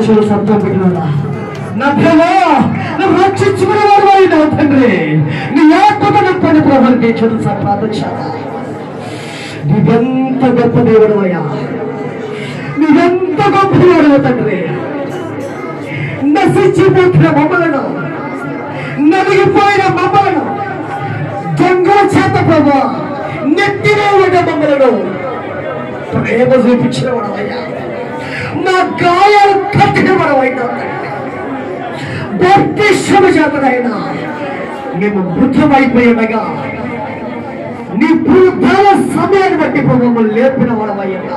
చూడు సత్యం పెట్టినారా నా దేవా నువ్వు రక్షించుకునే వాడు అయినావు తండ్రి నీ ఆత్మతో నింపండి ప్రభు నీ చూడు ప్రార్థించాలా నీవెంత గొప్ప దేవుడు అయ్యా నీవెంత గొప్ప దేవుడు తండ్రి నశించిపోతున్న మమ్మలను నలిగిపోయిన మమ్మలను దొంగల చేత ప్రభు నెట్టిన ఉన్న మమ్మలను ప్రేమ చూపించిన వాడవయ్యా మా గాయాలు కట్టిన వాడవైనా భక్తి శ్రమ చేతనైనా మేము మృతమైపోయినగా నీ పురుతాల సమయాన్ని బట్టి ప్రభు మమ్మల్ని లేపిన వాడవయ్యా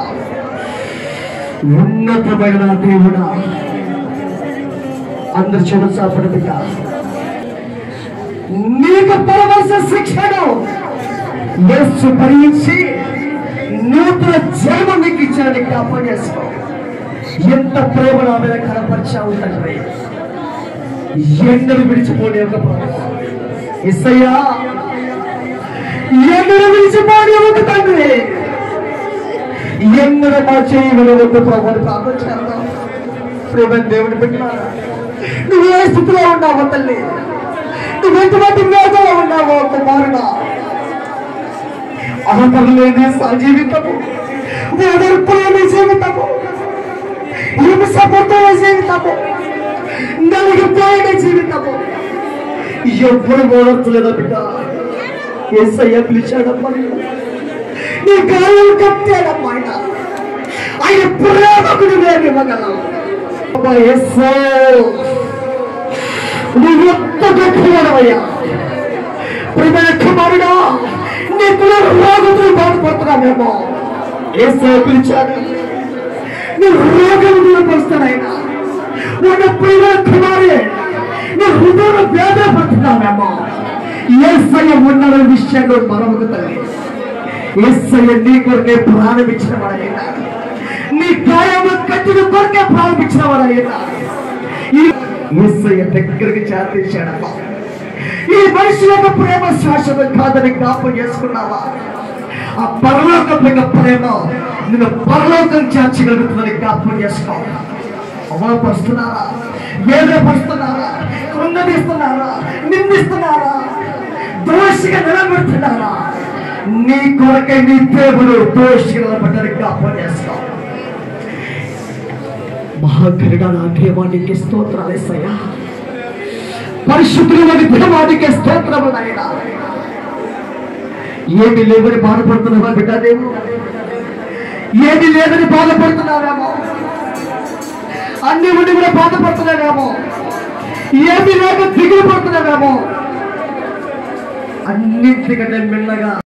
ఉన్నతమైన నా దేవుడా అందరు చెడు చాపడ బిడ్డ నీకు పరవలసిన శిక్షను యేసు భరించి నూతన జన్మ నీకు ఇచ్చాడని జ్ఞాపకం చేసుకో ఎంత ప్రేమ నా మీద కనపరిచావు తండ్రి ఎండలు విడిచిపోని ఒక ఇసయ్యా ఎండలు విడిచిపోని ఒక తండ్రి ఎందరు మా చేయగల ఒక ప్రభుని ప్రార్థన చేద్దాం ప్రేమ దేవుని పెట్టినారా నువ్వు ఏ స్థితిలో ఉన్నావు తల్లి నువ్వు ఎటువంటి వేదలో ఉన్నావో కుమారుడా ఆపద లేని జీవితము ఓదర్పు లేని జీవితము హింసపడుతున్న జీవితము నలిగిపోయిన జీవితము ఎప్పుడు ఓడట్లేదా బిడ్డ ఏసయ్య పిలిచాడమ్మా నిన్ను. నీ గాయాలు కట్టాడమ్మా ఆయన ఆయన ప్రేమకుడు వేరు ఇవ్వగలవు అబ్బా, యేసు, నువ్వు ఎంత గొప్పవాడవయ్యా ప్రియమైన కుమారుడా నీకు రోగములు బాధపడుతున్నామేమో ఏసే పిలిచాడు నీ రోగం నిలబడుతున్నాయినా ఉన్న ప్రియమైన కుమారి నీ హృదయం వేదపడుతున్నామేమో ఏసయ్య ఉన్న విషయంలో మరొక తల్లి ఏసయ్య నీ కొరకే ప్రాణం ఇచ్చిన వాడైనా నీ గాయము కట్టిన కొరకే ప్రాణం ఇచ్చిన వాడైనా ఈ ఏసయ్య దగ్గరికి చేర్చేశాడమ్మా ఈ మనిషి యొక్క ప్రేమ శాశ్వతం కాదని జ్ఞాపకం చేసుకున్నావా ఆ పరలోకం యొక్క ప్రేమ నిన్ను పరలోకం చేర్చగలుగుతుందని జ్ఞాపకం చేసుకో అవపరుస్తున్నారా వేదపరుస్తున్నారా కృంగదీస్తున్నారా నిందిస్తున్నారా దోషిగా నిలబెడుతున్నారా నీ కొరకై నీ దేవుడు దోషిగా నిలబడ్డని జ్ఞాపకం చేసుకో మహాగరుడా నా దేవానికి స్తోత్రాలేసయ్యా పరిశుద్ధులైన దేవానికి స్తోత్రము నాయన ఏమి లేవని బాధపడుతున్నావా బిడ్డదేమో ఏమి లేదని బాధపడుతున్నావేమో అన్ని ఉండి కూడా బాధపడుతున్నావేమో ఏమి లేక దిగులు పడుతున్నావేమో అన్నింటికంటే మిన్నగా